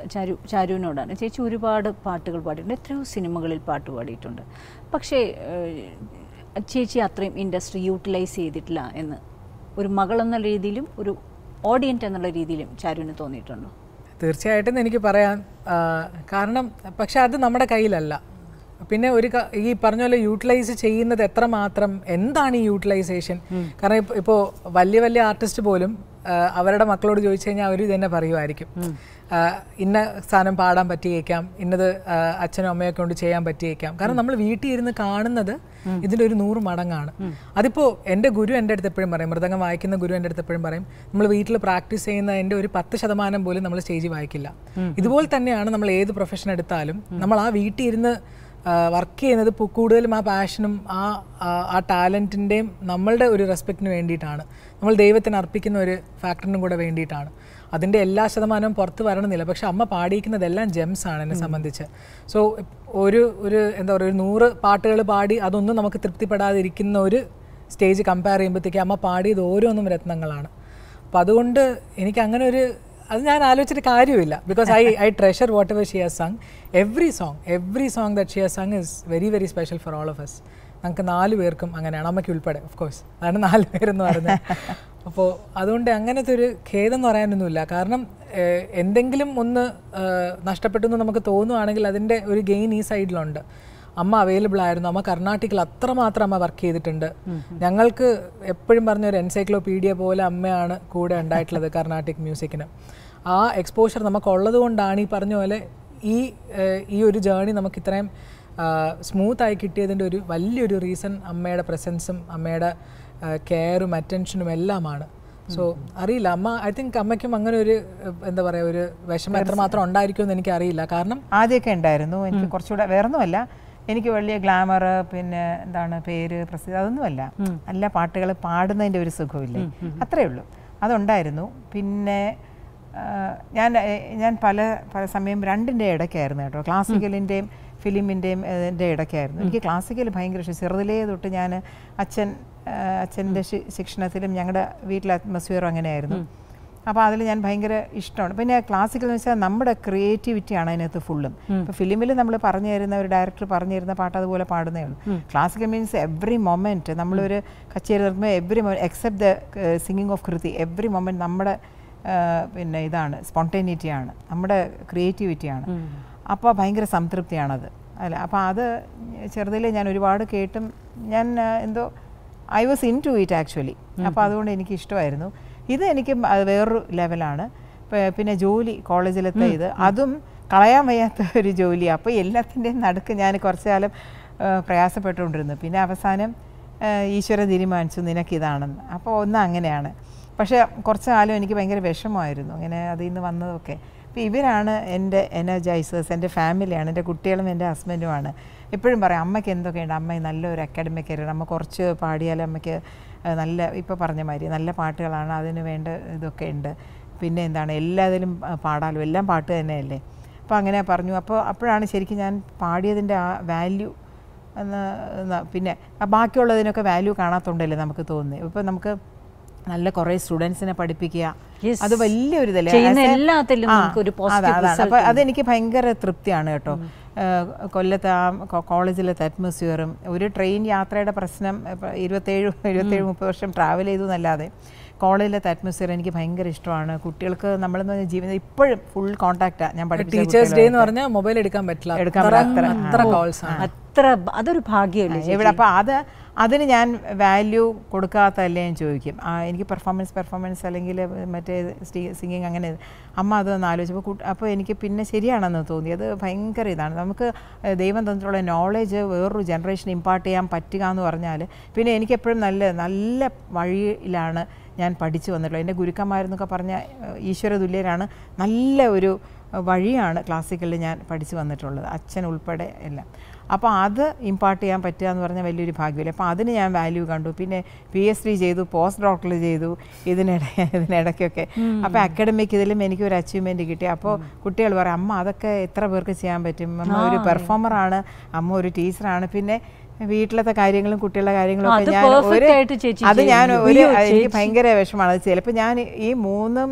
ചാരു ചാരുവിനോടാണ് ചേച്ചി ഒരുപാട് പാട്ടുകൾ പാടിയിട്ടുണ്ട് എത്രയോ സിനിമകളിൽ പാട്ട് പാടിയിട്ടുണ്ട് പക്ഷേ ഏഹ്, ചേച്ചി അത്രയും ഇൻഡസ്ട്രി യൂട്ടിലൈസ് ചെയ്തിട്ടില്ല എന്ന് ഒരു മകൾ എന്ന രീതിയിലും ഒരു ഓഡിയൻറ്റ് എന്നുള്ള രീതിയിലും ചാരുവിന് തോന്നിയിട്ടുണ്ടോ തീർച്ചയായിട്ടും എനിക്ക് പറയാൻ ആ, കാരണം പക്ഷെ അത് നമ്മുടെ കയ്യിലല്ല പിന്നെ ഒരു ക- ഈ പറഞ്ഞ പോലെ യൂട്ടിലൈസ് ചെയ്യുന്നത് എത്രമാത്രം എന്താണ് ഈ യൂട്ടിലൈസേഷൻ കാരണം ഇപ്പൊ- ഇപ്പോൾ വലിയ വലിയ ആർട്ടിസ്റ്റ് പോലും ആ, അവരുടെ മക്കളോട് ചോദിച്ചു കഴിഞ്ഞാൽ അവർ ഇത് തന്നെ പറയുമായിരിക്കും ആ, ഇന്ന സാധനം പാടാൻ പറ്റിയേക്കാം ഇന്നത് ആ, അച്ഛനും അമ്മയൊക്കെ കൊണ്ട് ചെയ്യാൻ പറ്റിയേക്കാം കാരണം നമ്മൾ വീട്ടിൽ ഇരുന്ന് കാണുന്നത് ഇതിൻ്റെ ഒരു നൂറ് മടങ്ങാണ് അതിപ്പോൾ എൻ്റെ ഗുരു എൻ്റെ അടുത്ത് എപ്പോഴും പറയും മൃദംഗം വായിക്കുന്ന ഗുരു എൻ്റെ അടുത്ത് എപ്പോഴും പറയും നമ്മൾ വീട്ടിൽ പ്രാക്ടീസ് ചെയ്യുന്നതിൻ്റെ ഒരു പത്ത് ശതമാനം പോലും നമ്മൾ സ്റ്റേജിൽ വായിക്കില്ല ഇതുപോലെ തന്നെയാണ് നമ്മൾ ഏത് പ്രൊഫഷൻ എടുത്താലും നമ്മൾ ആ വീട്ടിൽ ഇരുന്ന് വർക്ക് ചെയ്യുന്നത് ഇപ്പോൾ കൂടുതലും ആ പാഷനും ആ ആ- ആ ടാലൻറ്റിൻ്റെയും നമ്മളുടെ ഒരു റെസ്പെക്റ്റിന് വേണ്ടിയിട്ടാണ് നമ്മൾ ദൈവത്തിന് അർപ്പിക്കുന്ന ഒരു ഫാക്ടറിനും കൂടെ വേണ്ടിയിട്ടാണ് അതിൻ്റെ എല്ലാ ശതമാനവും പുറത്ത് വരണമെന്നില്ല പക്ഷെ അമ്മ പാടിയിരിക്കുന്നതെല്ലാം ജെംസ് ആണ് എന്നെ സംബന്ധിച്ച് സോ ഒരു ഒരു എന്താ പറയുക ഒരു നൂറ് പാട്ടുകൾ പാടി അതൊന്നും നമുക്ക് തൃപ്തിപ്പെടാതിരിക്കുന്ന ഒരു സ്റ്റേജ് കമ്പയർ ചെയ്യുമ്പോഴത്തേക്ക് അമ്മ പാടിയത് ഓരോന്നും രത്നങ്ങളാണ് അപ്പോൾ അതുകൊണ്ട് എനിക്ക് അങ്ങനെ ഒരു അത് ഞാൻ ആലോചിച്ചിട്ട് കാര്യമില്ല because I I treasure whatever she has sung every song every song that she has sung is very very special for all of us നമുക്ക് നാല് പേർക്കും അങ്ങനെയാണ് അമ്മയ്ക്ക് ഉൾപ്പെടെ ഓഫ് കോഴ്സ് അതാണ് നാല് പേരെന്ന് പറയുന്നത് അപ്പോൾ അതുകൊണ്ട് അങ്ങനത്തെ ഒരു ഖേദം എന്ന് പറയാനൊന്നുമില്ല കാരണം ഏഹ്, എന്തെങ്കിലും ഒന്ന് ഏഹ്, നഷ്ടപ്പെട്ടു എന്ന് നമുക്ക് തോന്നുവാണെങ്കിൽ അതിൻ്റെ ഒരു ഗെയിൻ ഈ സൈഡിലുണ്ട് അമ്മ അവൈലബിൾ ആയിരുന്നു അമ്മ കർണാട്ടിക്കിൽ അത്രമാത്രം അമ്മ വർക്ക് ചെയ്തിട്ടുണ്ട് ഞങ്ങൾക്ക് എപ്പോഴും പറഞ്ഞ ഒരു എൻസൈക്ലോപീഡിയ പോലെ അമ്മയാണ് കൂടെ ഉണ്ടായിട്ടുള്ളത് കർണാട്ടിക് മ്യൂസിക്കിന് ആ എക്സ്പോഷർ നമുക്കുള്ളത് കൊണ്ടാണ് ഈ പറഞ്ഞ പോലെ ഈ ഏഹ്, ഈ ഒരു ജേണി നമുക്ക് ഇത്രയും സ്മൂത്ത് ആയി കിട്ടിയതിൻ്റെ ഒരു വലിയൊരു റീസൺ അമ്മയുടെ പ്രസൻസും അമ്മയുടെ കെയറും അറ്റൻഷനും എല്ലാമാണ് സോ അറിയില്ല അമ്മ ഐ തിങ്ക് അമ്മയ്ക്കും അങ്ങനെ ഒരു ഏഹ്, എന്താ പറയുക ഒരു വിഷമം എത്രമാത്രം ഉണ്ടായിരിക്കുമെന്ന് എനിക്ക് അറിയില്ല കാരണം ആദ്യമൊക്കെ ഉണ്ടായിരുന്നു എനിക്ക് കുറച്ചുകൂടെ വേറൊന്നുമല്ല എനിക്ക് വലിയ ഗ്ലാമർ പിന്നെ എന്താണ് പേര് പ്രസിദ്ധി അതൊന്നുമല്ല നല്ല പാട്ടുകൾ പാടുന്നതിൻ്റെ ഒരു സുഖമില്ലേ അത്രേ ഉള്ളൂ അതുണ്ടായിരുന്നു പിന്നെ ആ, ഞാൻ ഏ, ഞാൻ പല പല സമയം രണ്ടിൻ്റെ ഇടയ്ക്കായിരുന്നു കേട്ടോ ക്ലാസിക്കലിൻ്റെയും ഫിലിമിൻ്റെയും ഇതിൻ്റെ ഇടയ്ക്കായിരുന്നു എനിക്ക് ക്ലാസിക്കൽ ഭയങ്കര ഇഷ്ടം ചെറുതിലേ തൊട്ട് ഞാൻ അച്ഛൻ ആ, അച്ഛൻ്റെ ശി- ശിക്ഷണത്തിലും ഞങ്ങളുടെ വീട്ടിലെ അറ്റ്മോസ്ഫിയറും അങ്ങനെയായിരുന്നു അപ്പോൾ അതിൽ ഞാൻ ഭയങ്കര ഇഷ്ടമാണ് പിന്നെ ക്ലാസിക്കൽ എന്ന് വെച്ചാൽ നമ്മുടെ ക്രിയേറ്റിവിറ്റിയാണ് അതിനകത്ത് ഫുള്ളും ഇപ്പോൾ ഫിലിമിൽ നമ്മൾ പറഞ്ഞു തരുന്ന ഒരു ഡയറക്ടർ പറഞ്ഞു തരുന്ന പാട്ട് അതുപോലെ പാടുന്നേ ഉള്ളൂ ക്ലാസിക്കൽ മീൻസ് എവറി മൊമെൻറ്റ് നമ്മളൊരു കച്ചേരി നിർത്തുമ്പോൾ every moment except the singing of kriti every moment നമ്മുടെ ആ, പിന്നെ ഇതാണ് സ്പോണ്ടേനിറ്റിയാണ് നമ്മുടെ ക്രിയേറ്റിവിറ്റിയാണ് അപ്പോൾ ഭയങ്കര സംതൃപ്തിയാണത് അല്ല അപ്പോൾ അത് ചെറുതിലെ ഞാൻ ഒരുപാട് കേട്ടും ഞാൻ ആ, എന്തോ I was into it actually അപ്പോൾ അതുകൊണ്ട് എനിക്ക് ഇഷ്ടമായിരുന്നു ഇത് എനിക്ക് അത് വേറൊരു ലെവലാണ് പ- പിന്നെ ജോലി കോളേജിലത്തെ ഇത് അതും കളയാൻ വയ്യാത്ത ഒരു ജോലി അപ്പോൾ എല്ലാത്തിൻ്റെയും നടുക്ക് ഞാൻ കുറച്ചു കാലം ആ, പ്രയാസപ്പെട്ടുകൊണ്ടിരുന്നു പിന്നെ അവസാനം ആ, ഈശ്വരൻ തീരുമാനിച്ചു നിനക്കിതാണെന്ന് അപ്പോൾ ഒന്ന് അങ്ങനെയാണ് പക്ഷേ കുറച്ച് കാലം എനിക്ക് ഭയങ്കര വിഷമമായിരുന്നു അങ്ങനെ അതിൽ നിന്ന് വന്നതൊക്കെ അപ്പോൾ ഇവരാണ് എൻ്റെ എനർജൈസേഴ്സ് എൻ്റെ ഫാമിലിയാണ് എൻ്റെ കുട്ടികളും എൻ്റെ ഹസ്ബൻഡുമാണ് എപ്പോഴും പറയും അമ്മയ്ക്ക് എന്തൊക്കെയുണ്ട് അമ്മ നല്ലൊരു അക്കാഡമിക് കരിയർ അമ്മ കുറച്ച് പാടിയാൽ അമ്മയ്ക്ക് ആ, നല്ല ഇപ്പോൾ പറഞ്ഞ മാതിരി നല്ല പാട്ടുകളാണ് അതിന് വേണ്ട ഇതൊക്കെ ഉണ്ട് പിന്നെ എന്താണ് എല്ലാത്തിലും ആ, പാടാലോ എല്ലാം പാട്ട് തന്നെയല്ലേ അപ്പോൾ അങ്ങനെ പറഞ്ഞു അപ്പോൾ അപ്പോഴാണ് ശരിക്കും ഞാൻ പാടിയതിൻ്റെ ആ വാല്യൂ എന്ന് എന്ന് പിന്നെ ആ ബാക്കിയുള്ളതിനൊക്കെ വാല്യൂ കാണാത്തോണ്ടല്ലേ നമുക്ക് തോന്നുന്നത് ഇപ്പോൾ നമുക്ക് നല്ല കുറേ സ്റ്റുഡൻസിനെ പഠിപ്പിക്കുക Yes. അത് വലിയൊരു ഇതല്ലേ ചെയ്യുന്ന As a- എല്ലാത്തിലും ആ, നമുക്കൊരു positive അതാ- അതാണ്. result അപ്പോൾ അതെനിക്ക് ഭയങ്കര തൃപ്തിയാണ് കേട്ടോ ഏഹ് കൊല്ലത്തെ ആ കൊ- കോളേജിലത്തെ അറ്റ്മോസ്ഫിയറും ഒരു ട്രെയിൻ യാത്രയുടെ പ്രശ്നം ഇപ്പം ഇരുപത്തേഴ് ഇരുപത്തേഴ് മുപ്പത് വർഷം ട്രാവൽ ചെയ്തു എന്നല്ലാതെ കോളേജിലത്തെ അറ്റ്മോസ്ഫിയർ എനിക്ക് ഭയങ്കര ഇഷ്ടമാണ് കുട്ടികൾക്ക് നമ്മളെന്ന് പറഞ്ഞാൽ ജീവിതം ഇപ്പോഴും ഫുൾ കോൺടാക്റ്റാണ് ഞാൻ പഠിപ്പിച്ച ടീച്ചേഴ്സ് ഡേ എന്ന് കുട്ടികളുമായിട്ട്. പറഞ്ഞാൽ മൊബൈൽ എടുക്കാൻ പറ്റില്ല എടുക്കാൻ അത്ര- പറ്റില്ല. അത്ര കോൾസ് ആണ് അത്ര അതൊരു ഭാഗ്യമല്ലേ ചേച്ചി? ഇവിടെ അപ്പോൾ അത് അതിന് ഞാൻ വാല്യൂ കൊടുക്കാത്തല്ലേ ഞാൻ ചോദിക്കും ആ, എനിക്ക് പെർഫോമൻസ് പെർഫോമൻസ് അല്ലെങ്കിൽ മറ്റേ സിംഗിങ് അങ്ങനെ അമ്മ അതൊന്ന് ആലോചിച്ചപ്പോൾ അപ്പോൾ എനിക്ക് പിന്നെ ശരിയാണെന്ന് തോന്നി അത് ഭയങ്കര ഇതാണ് നമുക്ക് ഏഹ്, ദൈവം തന്നിട്ടുള്ള നോളേജ് വേറൊരു ജനറേഷൻ ഇമ്പാർട്ട് ചെയ്യാൻ പറ്റുക എന്ന് പറഞ്ഞാൽ പിന്നെ എനിക്ക് എപ്പോഴും നല്ല നല്ല വഴിയിലാണ് ഞാൻ പഠിച്ചു വന്നിട്ടുള്ളത് എൻ്റെ ഗുരുക്കന്മാരെന്നൊക്കെ പറഞ്ഞ ഏഹ്, ഈശ്വര തുല്യരാണ് നല്ല ഒരു ഏഹ്, വഴിയാണ് ക്ലാസിക്കലിൽ ഞാൻ പഠിച്ചു വന്നിട്ടുള്ളത് അച്ഛൻ ഉൾപ്പെടെ എല്ലാം അപ്പോൾ അത് ഇമ്പാർട്ട് ചെയ്യാൻ പറ്റുക എന്ന് പറഞ്ഞാൽ വലിയൊരു ഭാഗ്യമല്ലേ അപ്പോൾ അതിന് ഞാൻ വാല്യൂ കണ്ടു പിന്നെ പി എച്ച് ഡി ചെയ്തു പോസ്റ്റ് ഡോക്ടർ ചെയ്തു ഇതിനിട ഇതിനിടയ്ക്കൊക്കെ അപ്പോൾ അക്കാഡമിക് ഇതിലും എനിക്കൊരു അച്ചീവ്മെൻറ്റ് കിട്ടി അപ്പോൾ കുട്ടികൾ പറയും അമ്മ അതൊക്കെ എത്ര പേർക്ക് ചെയ്യാൻ പറ്റും അമ്മ ഒരു പെർഫോമറാണ് അമ്മ ഒരു ടീച്ചറാണ് പിന്നെ വീട്ടിലത്തെ കാര്യങ്ങളും കുട്ടികളുടെ കാര്യങ്ങളും ഒക്കെ അത് ഞാൻ perfect ഒരു ആയിട്ട് ചേച്ചി അത് ഞാൻ ചെയ്യുന്നു. ഒരു അയ്യോ, എനിക്ക് ചേച്ചി. ഭയങ്കര വിഷമമാണ് അത് ചിലപ്പോൾ ഞാൻ ഈ മൂന്നും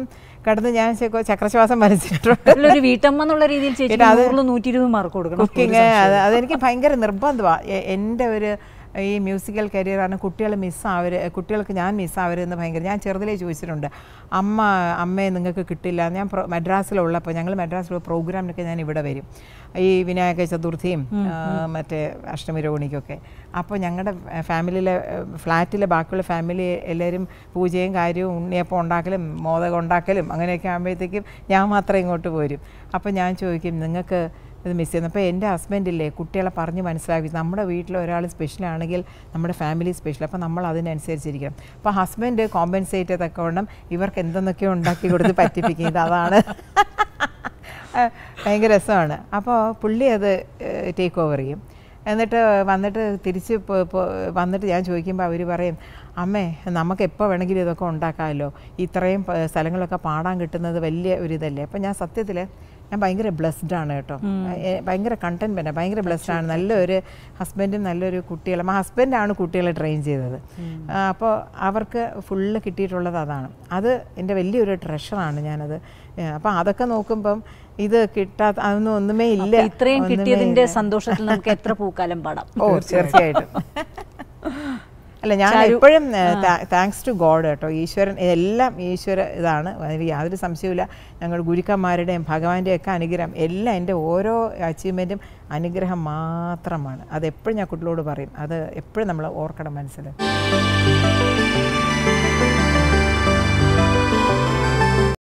കിടന്ന് ഞാൻ ചെ- ചക്രശ്വാസം വലിച്ചിട്ടുണ്ട് ഒരു വീട്ടമ്മ എന്നുള്ള രീതിയിൽ ചേച്ചി നൂറിൽ നൂറ്റി ഇരുപത് മാർക്ക് കൊടുക്കണം കുക്കിങ് അത് അതെനിക്ക് ഭയങ്കര നിർബന്ധമാണ് എൻ്റെ ഒരു ഈ മ്യൂസിക്കൽ കരിയറാണ് കുട്ടികൾ മിസ്സാവര് കുട്ടികൾക്ക് ഞാൻ മിസ്സാവരുതെന്ന് ഭയങ്കര ഞാൻ ചെറുതിലേ ചോദിച്ചിട്ടുണ്ട് അമ്മ അമ്മയെ നിങ്ങൾക്ക് കിട്ടില്ല ഞാൻ പ്രോ- മദ്രാസിലുള്ളപ്പോൾ ഞങ്ങൾ മദ്രാസിലുള്ള പ്രോഗ്രാമിനൊക്കെ ഞാൻ ഇവിടെ വരും ഈ വിനായക ചതുർത്ഥിയും ആ, മറ്റേ അഷ്ടമി രോഹിണിക്കൊക്കെ അപ്പോൾ ഞങ്ങളുടെ ഫാമിലിയിലെ ഫ്ലാറ്റിലെ ബാക്കിയുള്ള ഫാമിലി എല്ലാവരും പൂജയും കാര്യവും ഉണ്ണിയപ്പം ഉണ്ടാക്കലും മോദകം ഉണ്ടാക്കലും അങ്ങനെയൊക്കെ ആകുമ്പോഴത്തേക്കും ഞാൻ മാത്രം ഇങ്ങോട്ട് പോരും അപ്പോൾ ഞാൻ ചോദിക്കും നിങ്ങൾക്ക് ഇത് മിസ് ചെയ്യുന്നു അപ്പോൾ എൻ്റെ ഹസ്ബൻഡില്ലേ കുട്ടികളെ പറഞ്ഞ് മനസ്സിലാക്കി നമ്മുടെ വീട്ടിൽ ഒരാൾ സ്പെഷ്യലാണെങ്കിൽ നമ്മുടെ ഫാമിലി സ്പെഷ്യൽ അപ്പോൾ നമ്മൾ അതിനനുസരിച്ചിരിക്കണം അപ്പോൾ ഹസ്ബൻഡ് കോമ്പൻസേറ്റ് ചെയ്തൊക്കെ വേണം ഇവർക്ക് എന്തെന്നൊക്കെയോ ഉണ്ടാക്കി കൊടുത്ത് പറ്റിപ്പിക്കുന്നത് അതാണ് ഭയങ്കര രസമാണ് അപ്പോൾ പുള്ളി അത് ടേക്ക് ഓവർ ചെയ്യും എന്നിട്ട് വന്നിട്ട് തിരിച്ച് പോ- പോ- വന്നിട്ട് ഞാൻ ചോദിക്കുമ്പോൾ അവർ പറയും അമ്മേ നമുക്ക് എപ്പോൾ വേണമെങ്കിലും ഇതൊക്കെ ഉണ്ടാക്കാമല്ലോ ഇത്രയും പ- സ്ഥലങ്ങളൊക്കെ പാടാൻ കിട്ടുന്നത് വലിയ ഒരു ഇതല്ലേ അപ്പം ഞാൻ സത്യത്തിൽ ഞാൻ ഭയങ്കര ബ്ലെസ്ഡ് ആണ് കേട്ടോ എ- ഭയങ്കര കണ്ടൻമെൻ്റ് ഭയങ്കര ബ്ലെസ്ഡ് ആണ് നല്ലൊരു ഹസ്ബൻഡും നല്ലൊരു കുട്ടികളും ആ ഹസ്ബൻഡാണ് കുട്ടികളെ ട്രെയിൻ ചെയ്തത് അപ്പോൾ അവർക്ക് ഫുള്ള് കിട്ടിയിട്ടുള്ളത് അതാണ് അത് എൻ്റെ വലിയൊരു ട്രഷറാണ് ഞാനത് അപ്പോൾ അതൊക്കെ നോക്കുമ്പം ഇത് കിട്ടാത്ത അതൊന്നും ഒന്നുമേ ഇല്ല അപ്പൊ ഇത്രയും ഒന്നുമേ കിട്ടിയതിന്റെ ഇല്ല. സന്തോഷത്തിൽ നമുക്ക് എത്ര പൂക്കാലം പാടാം ഓ തീർച്ചയായിട്ടും അല്ല ഞാൻ എപ്പോഴും താങ്ക്സ് ടു ഗോഡ് കേട്ടോ ഈശ്വരൻ എല്ലാം ഈശ്വര ഇതാണ് അതിൽ യാതൊരു സംശയവുമില്ല ഞങ്ങൾ ഗുരുക്കന്മാരുടെയും ഭഗവാന്റെയും ഒക്കെ അനുഗ്രഹം എല്ലാം എൻ്റെ ഓരോ അച്ചീവ്മെൻറ്റും അനുഗ്രഹം മാത്രമാണ് അത് എപ്പോഴും ഞാൻ കുട്ടികളോട് പറയും അത് എപ്പോഴും നമ്മൾ ഓർക്കണം മനസ്സിൽ